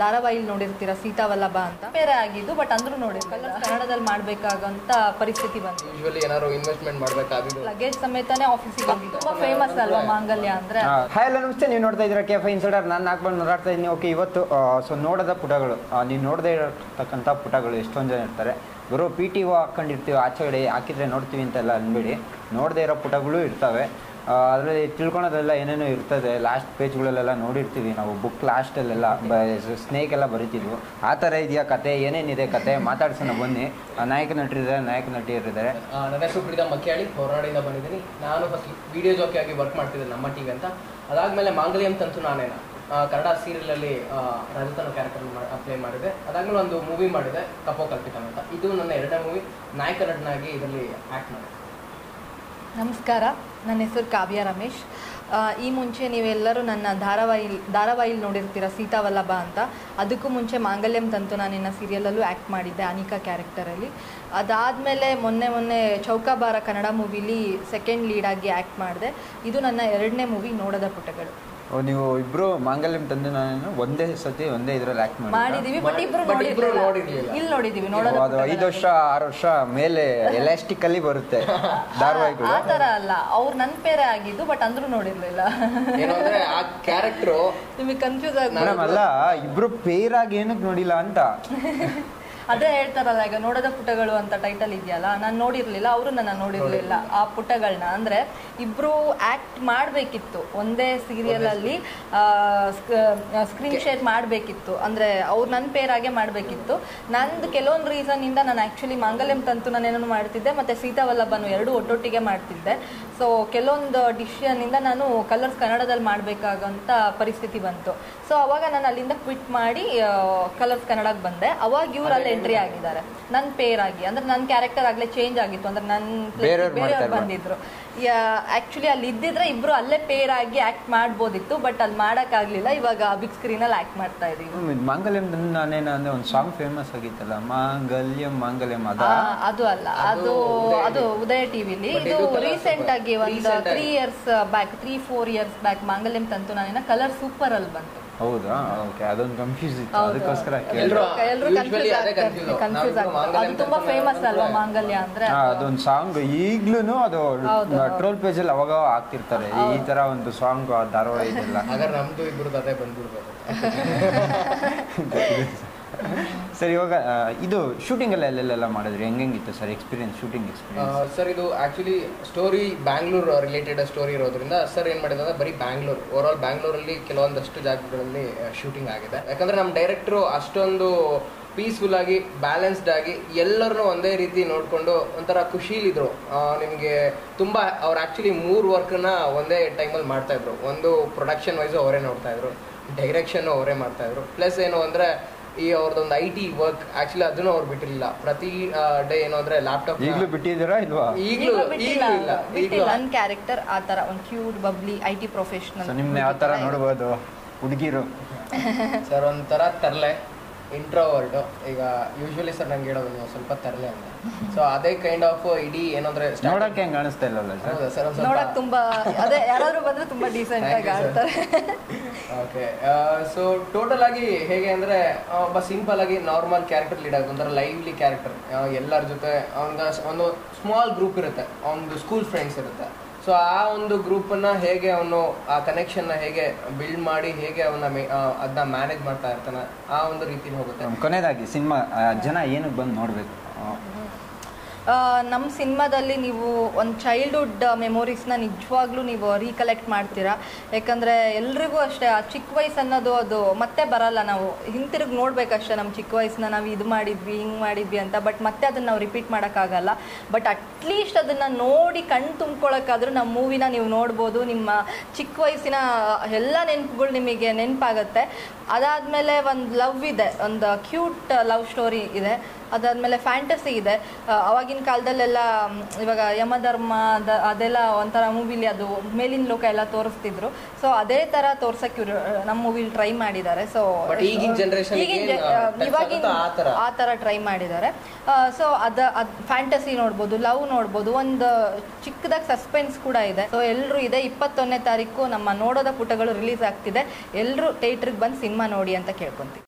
ಧಾರಾವಾಹಿಲಿ ನೋಡಿರ್ತೀರಾ ಸೀತಾವಲ್ಲಭ ಅಂತ ಬೇರೆ ಆಗಿದ್ದು ಬಟ್ ಅಂದ್ರೂ ನೋಡಿರ್ಲಿಲ್ಲ ಕನ್ನಡದಲ್ಲಿ ಮಾಡ್ಬೇಕಾಗಂತ ಪರಿಸ್ಥಿತಿ ಬಂತು ಯೂಶ್ವಲಿ ಏನಾದ್ರು ಇನ್ವೆಸ್ಟ್ಮೆಂಟ್ ಮಾಡ್ಬೇಕಾಗಿದ್ದು ಲಗೇಜ್ ಸಮೇತನೇ ಆಫೀಸಿಗೆ ಹೋಗಿದ್ದು ತುಂಬಾ ಫೇಮಸ್ ಅಲ್ವಾ ಮಾಂಗಲ್ಯ ಅಂದ್ರೆ ಹಾಯ್ ಎಲ್ಲ ನಮಸ್ತೆ ನೀವು ನೋಡ್ತಾ ಇದ್ದೀರಾ ಕೆ ಫೈ ಇನ್ಸೈಡರ್ ನಾನು ನಾಲ್ಕು ನೋಡ್ತಾ ಇದ್ದೀನಿ ಓಕೆ ಇವತ್ತು ಸೊ ನೋಡದ ಪುಟಗಳು ಆ, ನೀವು ನೋಡದೇ ಇರತಕ್ಕಂಥ ಪುಟಗಳು ಎಷ್ಟೊಂದು ಜನ ಇರ್ತಾರೆ ಬರೋ ಪಿ ಟಿ ಒ ಹಾಕ್ಕೊಂಡಿರ್ತೀವಿ ಆಚೆಗಡೆ ಹಾಕಿದ್ರೆ ನೋಡ್ತೀವಿ ಅಂತೆಲ್ಲ ಅನ್ಬೇಡಿ ನೋಡದೇ ಇರೋ ಪುಟಗಳು ಇರ್ತವೆ ಅದರಲ್ಲಿ ತಿಳ್ಕೊಳೋದೆಲ್ಲ ಏನೇನೋ ಇರ್ತದೆ ಲಾಸ್ಟ್ ಪೇಜ್ಗಳಲ್ಲೆಲ್ಲ ನೋಡಿರ್ತೀವಿ ನಾವು ಬುಕ್ ಲಾಸ್ಟಲ್ಲೆಲ್ಲ ಬ ಸ್ನೇಕ್ ಎಲ್ಲ ಬರೀತಿದ್ವು ಆ ಥರ ಇದೆಯಾ ಕತೆ ಏನೇನಿದೆ ಕತೆ ಮಾತಾಡ್ಸೋಣ ಬನ್ನಿ ಆ, ನಾಯಕ ನಟರಿದ್ದಾರೆ ನಾಯಕ ನಟಿಯರಿದ್ದಾರೆ ಆ, ನನ್ನ ಹೆಸರು ಪ್ರೀತಾ ಮಕ್ಯಾಳಿ ಹೊರನಾಡಿಂದ ಬಂದಿದ್ದೀನಿ ನಾನು ಫಸ್ಟ್ ವಿಡಿಯೋ ಜೋಕಿ ಆಗಿ ವರ್ಕ್ ಮಾಡ್ತಿದ್ದೆ ನಮ್ಮ ಟಿವಿ ಅಂತ ಅದಾದ್ಮೇಲೆ ಮಾಂಗಲ್ಯಂ ತಂತು ನಾನೇನ ಆ, ಕನ್ನಡ ಸೀರಿಯಲಲ್ಲಿ ರಜತನ ಕ್ಯಾರೆಕ್ಟರ್ ಪ್ಲೇ ಮಾಡಿದೆ ಅದಾದ್ಮೇಲೆ ಒಂದು ಮೂವಿ ಮಾಡಿದೆ ಕಪೋ ಕಲ್ಪಿತಂ ಅಂತ ಇದು ನನ್ನ ಎರಡನೇ ಮೂವಿ ನಾಯಕ ನಟನಾಗಿ ಇದರಲ್ಲಿ ಆ್ಯಕ್ಟ್ ಮಾಡಿದೆ ನಮಸ್ಕಾರ ನನ್ನ ಹೆಸರು ಕಾವ್ಯ ರಮೇಶ್ ಆ, ಈ ಮುಂಚೆ ನೀವೆಲ್ಲರೂ ನನ್ನ ಧಾರಾವಾಹಿ ಧಾರಾವಾಹಿಲಿ ನೋಡಿರ್ತೀರ ಸೀತಾವಲ್ಲಭ ಅಂತ ಅದಕ್ಕೂ ಮುಂಚೆ ಮಾಂಗಲ್ಯಂ ತಂತು ನಾನಿನ್ನ ಸೀರಿಯಲಲ್ಲೂ ಆ್ಯಕ್ಟ್ ಮಾಡಿದ್ದೆ ಅನಿಕಾ ಕ್ಯಾರೆಕ್ಟರಲ್ಲಿ ಅದಾದಮೇಲೆ ಮೊನ್ನೆ ಮೊನ್ನೆ ಚೌಕಾಬಾರ ಕನ್ನಡ ಮೂವಿಲಿ ಸೆಕೆಂಡ್ ಲೀಡಾಗಿ ಆ್ಯಕ್ಟ್ ಮಾಡಿದೆ ಇದು ನನ್ನ ಎರಡನೇ ಮೂವಿ ನೋಡದ ಪುಟಗಳು ಓ, ನೀವು ಇಬ್ರು ಮಾಂಗಲ್ಯಂ ತಂದು ನಾನು ಒಂದೇ ಸತಿ ಒಂದೇ ಇದ್ರಲ್ಲಿ ಆಕ್ಟ್ ಮಾಡಿ ಮಾಡಿದೀವಿ ಬಟ್ ಇಬ್ರು But ಇಬ್ರು ನೋಡಿರ್ಲಿಲ್ಲ ನೋಡಿರ್ಲಿಲ್ಲ. ಇಲ್ಲಿ ನೋಡಿದೀವಿ ನೋಡೋದ ಅದು ಐದು ವರ್ಷ ಆರು ವರ್ಷ ಮೇಲೆ ಎಲಾಸ್ಟಿಕ್ ಅಲ್ಲಿ ಬರುತ್ತೆ ಧಾರಾವಾಹಿಗಳು ಆ ಥರ ಅಲ್ಲ ಅವ್ರು ನನ್ನ ಪೇರೆ ಆಗಿದ್ದು ಬಟ್ ಅಂದ್ರೂ ನೋಡಿರ್ಲಿಲ್ಲ ಏನು ಅಂದ್ರೆ ಆ ಕ್ಯಾರೆಕ್ಟ್ರು ನಿಮಗೆ ಕನ್ಫ್ಯೂಸ್ ಆಗಿ ಮೇಡಮ್ ಅಲ್ಲ ಇಬ್ರು ಪೇರ್ ಆಗಿ ಏನಕ್ಕೆ ನೋಡಿಲ್ಲ ಅಂತ ಅದೇ ಹೇಳ್ತಾರಲ್ಲ ಈಗ ನೋಡದ ಪುಟಗಳು ಅಂತ ಟೈಟಲ್ ಇದೆಯಲ್ಲ ನಾನು ನೋಡಿರ್ಲಿಲ್ಲ ಅವರು ನನ್ನ ನೋಡಿರ್ಲಿಲ್ಲ ಆ ಪುಟಗಳನ್ನ ಅಂದ್ರೆ ಇಬ್ರು ಆಕ್ಟ್ ಮಾಡ್ಬೇಕಿತ್ತು ಒಂದೇ ಸೀರಿಯಲ್ ಅಲ್ಲಿ ಸ್ಕ್ರೀನ್ ಶೇರ್ ಮಾಡ್ಬೇಕಿತ್ತು ಅಂದ್ರೆ ಅವ್ರು ನನ್ನ ಪೇರಾಗೆ ಮಾಡ್ಬೇಕಿತ್ತು ನಂದು ಕೆಲವೊಂದು ರೀಸನ್ ಇಂದ ನಾನು ಆಕ್ಚುಲಿ ಮಾಂಗಲ್ಯಂ ತಂತು ನಾನೇನೋ ಮಾಡ್ತಿದ್ದೆ ಮತ್ತೆ ಸೀತಾವಲ್ಲಭನು ಎರಡು ಒಟ್ಟೊಟ್ಟಿಗೆ ಮಾಡ್ತಿದ್ದೆ ಸೊ ಕೆಲವೊಂದು ಡಿಸಿಷನ್ ಇಂದ ನಾನು ಕಲರ್ಸ್ ಕನ್ನಡದಲ್ಲಿ ಮಾಡ್ಬೇಕಾಗಂತ ಪರಿಸ್ಥಿತಿ ಬಂತು ಸೊ ಅವಾಗ ನಾನು ಅಲ್ಲಿಂದ ಕ್ವಿಟ್ ಮಾಡಿ ಕಲರ್ಸ್ ಕನ್ನಡಕ್ಕೆ ಬಂದೆ ಅವಾಗ ಇವ್ರು ಅಲ್ಲಿ ಎಂಟ್ರಿ ಆಗಿದ್ದಾರೆ ನನ್ನ ಪೇರ್ ಆಗಿ ಅಂದ್ರೆ ನನ್ನ ಕ್ಯಾರೆಕ್ಟರ್ ಆಗ್ಲೇ ಚೇಂಜ್ ಆಗಿತ್ತು ಅಂದ್ರೆ ನನ್ನ ಬೇರೆಯವ್ರು ಮಾಡ್ತಾ ಬೇರೆಯವ್ರು ಇಲ್ವಾ? ಬಂದಿದ್ರು ಆಕ್ಚುಲಿ ಅಲ್ಲಿ ಇದ್ದಿದ್ರೆ ಇಬ್ರು ಅಲ್ಲೇ ಪೇರ್ ಆಗಿ ಆಕ್ಟ್ ಮಾಡ್ಬೋದಿತ್ತು ಬಟ್ ಅಲ್ಲಿ ಮಾಡಕ್ಕಾಗ್ಲಿಲ್ಲ ಇವಾಗ ಬಿಗ್ ಸ್ಕ್ರೀನ್ ಅಲ್ಲಿ ಆಕ್ಟ್ ಮಾಡ್ತಾ ಇದೀವಿ ಹ್ಮ್, ಇದು ಮಾಂಗಲ್ಯಂ ತಂದು ನಾನೇನ ಅಂದ್ರೆ ಒಂದು ಸಾಂಗ್ ಫೇಮಸ್ ಆಗಿತ್ತಲ್ಲ ಮಾಂಗಲ್ಯಂ ಮಾಂಗಲ್ಯಂ ಅದ ಆ, ಅದು ಅಲ್ಲ ಅದು ಅದು ಉದಯ ಟಿವಿಲಿ But ಇದು ಇದು colour ರೀಸೆಂಟ್ super. ಆಗಿ ಒಂದು Recent ಆಗಿ. Three years back three four years back Mangalyam Tantunanena colour super ಅಲ್ಲಿ ಬಂತು ಹೌದಾ ಓಕೆ ಅದೊಂದು ಕನ್ಫ್ಯೂಸ್ ಇತ್ತು ಹೌದು. ಅದಕ್ಕೋಸ್ಕರ ಕೇಳಿದೆ. ಎಲ್ರು ಎಲ್ರು usually ಕನ್ಫ್ಯೂಸ್ ಅದೇ ಆಗ್ತಾರೆ confuse. ಕನ್ಫ್ಯೂಸ್ ನಾವು ಆಗ್ತಾರೆ ಮಾಂಗಲ್ಯ ಅದು ತುಂಬಾ ಅಂತ ಫೇಮಸ್ ಅಲ್ವಾ ಅಂದ್ರೆ- ಮಾಂಗಲ್ಯ ಅಂದ್ರೆ ಹಾ, ಅದೊಂದು ಸಾಂಗ್ ಈಗ್ಲೂ ಅದು ಹೌದು, ಟ್ರೋಲ್ ಪೇಜ್ ಅಲ್ಲಿ ಅವಾಗ ಹಾಕ್ತಿರ್ತಾರೆ ಈ ತರ ಒಂದು ಸಾಂಗ್ ಧಾರಾವಾಹಿ ಇದೆಲ್ಲ ಹಾಗಾದ್ರೆ ನಮ್ದು ಇಬ್ರದ್ದು ಅದೇ ಬಂದ್ಬಿಡ್ಬೇಕು ಸರ್ ಇವಾಗ ಆ, ಇದು ಶೂಟಿಂಗ್ ಎಲ್ಲ ಎಲ್ಲೆಲ್ಲ ಮಾಡಿದ್ರಿ ಹೆಂಗೆಂಗಿತ್ತು sir experience shooting experience sir ಇದು actually story Bangalore related story ಇರೋದ್ರಿಂದ ಸರ್ ಏನ್ ಮಾಡಿದ್ರೆ ಅಂದ್ರೆ ಬರೀ ಬ್ಯಾಂಗ್ಳೂರ್ ಓವರ್ ಆಲ್ ಬ್ಯಾಂಗ್ಳೂರಲ್ಲಿ ಕೆಲವೊಂದಷ್ಟು ಜಾಗಗಳಲ್ಲಿ ಶೂಟಿಂಗ್ ಆಗಿದೆ ಯಾಕಂದ್ರೆ ನಮ್ಮ ಡೈರೆಕ್ಟ್ರು ಅಷ್ಟೊಂದು ಪೀಸ್ಫುಲ್ ಆಗಿ ಬ್ಯಾಲೆನ್ಸ್ಡ್ ಆಗಿ ಎಲ್ಲರನ್ನೂ ಒಂದೇ ರೀತಿ ನೋಡಿಕೊಂಡು ಒಂಥರ ಖುಷಿಲಿದ್ರು ನಿಮಗೆ ತುಂಬ ಅವ್ರು ಆ್ಯಕ್ಚುಲಿ ಮೂರು ವರ್ಕ್ನ ಒಂದೇ ಟೈಮಲ್ಲಿ ಮಾಡ್ತಾ ಇದ್ರು ಒಂದು ಪ್ರೊಡಕ್ಷನ್ ವೈಸು ಅವರೇ ನೋಡ್ತಾ ಇದ್ರು ಡೈರೆಕ್ಷನ್ ಅವರೇ ಮಾಡ್ತಾ ಇದ್ರು ಪ್ಲಸ್ ಏನು ಅಂದರೆ ಈ ಅವ್ರದ್ದೊಂದು ಐ ಟಿ ವರ್ಕ್ ಆ್ಯಕ್ಚುಲಿ ಅದನ್ನು ಅವ್ರು ಬಿಟ್ಟಿರಲಿಲ್ಲ ಪ್ರತಿ ಡೇ ಏನು ಅಂದರೆ ಲ್ಯಾಪ್ಟಾಪ್ ಈಗಲೂ ಬಿಟ್ಟಿದ್ದೀರಾ ಇಲ್ವಾ ಈಗಲೂ ಈಗಲೂ ಬಿಟ್ಟಿಲ್ಲ ಈಗಲೂ ಇಲ್ಲ ಬಿಟ್ಟಿಲ್ಲ ಈಗಲೂ ನನ್ನ ಕ್ಯಾರೆಕ್ಟರ್ ಆ ತರ ಒಂದು cute bubbly I T professional so ನಿಮ್ನ ಯಾವ ತರ ನೋಡ್ಬೋದು ಹುಡುಗಿರು ಸರ್ ಒಂಥರ ತರಲೆ ಇಂಟ್ರೋವರ್ಡ್ ಈಗ ಯೂಶ್ವಲಿ ಸರ್ ನಂಗೆ ಹೇಳೋದು ನೀವು ಸ್ವಲ್ಪ ತರಲೆ ಅಂತ ಸೊ ಅದೇ ಕೈಂಡ್ ಆಫ್ ಇಡೀ ಏನಂದ್ರೆ starting- ನೋಡಕ್ಕೆ ಹೆಂಗ್ ಕಾಣಿಸ್ತಾ ಇಲ್ಲಲ್ಲ ಸರ್ ಹೌದಾ ಸರ್ ಒಂದು ನೋಡಕ್ ಸ್ವಲ್ಪ ತುಂಬಾ ಅದೇ ಯಾರಾದ್ರೂ ಬಂದ್ರೆ ತುಂಬಾ ಡೀಸೆಂಟ್ Thank ಆಗಿ you, sir. ಆಡ್ತಾರೆ ಓಕೆ ಸೊ ಟೋಟಲ್ ಆಗಿ ಹೇಗೆ ಅಂದ್ರೆ ಆ, ಒಬ್ಬ ಸಿಂಪಲ್ ಆಗಿ ನಾರ್ಮಲ್ ಕ್ಯಾರೆಕ್ಟರ್ ಲೀಡ್ ಆಗುತ್ತೆ ಒಂಥರ ಲೈವ್ಲಿ ಕ್ಯಾರೆಕ್ಟರ್ ಎಲ್ಲರ ಜೊತೆ ಅವನ ಒಂದು ಸ್ಮಾಲ್ ಗ್ರೂಪ್ ಇರುತ್ತೆ ಅವನದು ಸ್ಕೂಲ್ ಫ್ರೆಂಡ್ಸ್ ಇರುತ್ತೆ ಸೊ ಆ ಒಂದು ಗ್ರೂಪನ್ನ ಹೇಗೆ ಅವನು ಆ ಕನೆಕ್ಷನ್ನ ಹೇಗೆ ಬಿಲ್ಡ್ ಮಾಡಿ ಹೇಗೆ ಅವನ ಅದನ್ನ ಮ್ಯಾನೇಜ್ ಮಾಡ್ತಾ ಇರ್ತಾನೆ ಆ ಒಂದು ರೀತಿಲಿ ಹೋಗುತ್ತೆ ಕೊನೆಯದಾಗಿ ಸಿನಿಮಾ ಜನ ಏನಕ್ಕೆ ಬಂದು ನೋಡ್ಬೇಕು ಆ, ನಮ್ಮ ಸಿನಿಮಾದಲ್ಲಿ ನೀವು ಒಂದು ಚೈಲ್ಡ್ಹುಡ್ ಮೆಮೊರೀಸ್ನ ನಿಜವಾಗ್ಲೂ ನೀವು ರೀಕಲೆಕ್ಟ್ ಮಾಡ್ತೀರಾ ಯಾಕಂದರೆ ಎಲ್ರಿಗೂ ಅಷ್ಟೇ ಆ ಚಿಕ್ಕ ವಯಸ್ಸು ಅನ್ನೋದು ಅದು ಮತ್ತೆ ಬರಲ್ಲ ನಾವು ಹಿಂತಿರುಗಿ ನೋಡ್ಬೇಕಷ್ಟೇ ನಮ್ಮ ಚಿಕ್ಕ ವಯಸ್ಸನ್ನ ನಾವು ಇದು ಮಾಡಿದ್ವಿ ಹಿಂಗೆ ಮಾಡಿದ್ವಿ ಅಂತ ಬಟ್ ಮತ್ತೆ ಅದನ್ನು ನಾವು ರಿಪೀಟ್ ಮಾಡೋಕ್ಕಾಗಲ್ಲ ಬಟ್ ಅಟ್ಲೀಸ್ಟ್ ಅದನ್ನು ನೋಡಿ ಕಣ್ಣು ತುಂಬ್ಕೊಳಕ್ಕಾದ್ರೂ ನಮ್ಮ ಮೂವಿನ ನೀವು ನೋಡ್ಬೋದು ನಿಮ್ಮ ಚಿಕ್ಕ ವಯಸ್ಸಿನ ಎಲ್ಲ ನೆನಪುಗಳು ನಿಮಗೆ ನೆನಪಾಗುತ್ತೆ ಅದಾದಮೇಲೆ ಒಂದು ಲವ್ ಇದೆ ಒಂದು ಕ್ಯೂಟ್ ಲವ್ ಸ್ಟೋರಿ ಇದೆ ಅದಾದಮೇಲೆ ಫ್ಯಾಂಟಸಿ ಇದೆ ಆ, ಅವಾಗಿನ ಕಾಲದಲ್ಲೆಲ್ಲ ಮ್, ಇವಾಗ ಯಮಧರ್ಮ ಅದ ಅದೆಲ್ಲ ಒಂಥರ ಮೂವಿಲಿ ಅದು ಮೇಲಿನ ಲೋಕ ಎಲ್ಲ ತೋರಿಸ್ತಿದ್ರು ಸೊ ಅದೇ ಥರ ತೋರ್ಸಕ್ಕೆ ಇವರು ನಮ್ಮ ಮೂವಿಲಿ ಟ್ರೈ ಮಾಡಿದ್ದಾರೆ ಸೊ But ಈಗಿನ generation ಗೆ ಏನ್, ಆ, touch ಇವಾಗಿನ ಆಗುತ್ತೋ ಆ ಥರ. ಆ ಥರ ಟ್ರೈ ಮಾಡಿದ್ದಾರೆ ಸೊ ಅದ ಅದು ಫ್ಯಾಂಟಸಿ ನೋಡ್ಬೋದು ಲವ್ ನೋಡ್ಬೋದು ಒಂದು ಚಿಕ್ಕದಾಗಿ ಸಸ್ಪೆನ್ಸ್ ಕೂಡ ಇದೆ ಸೊ ಎಲ್ಲರೂ ಇದೆ ಇಪ್ಪತ್ತೊಂದನೇ ತಾರೀಕು ನಮ್ಮ ನೋಡೋದ ಪುಟಗಳು ರಿಲೀಸ್ ಆಗ್ತಿದೆ ಎಲ್ಲರೂ ಥಿಯೇಟ್ರಿಗೆ ಬಂದು ಸಿನಿಮಾ ನೋಡಿ ಅಂತ ಕೇಳ್ಕೊಂತೀವಿ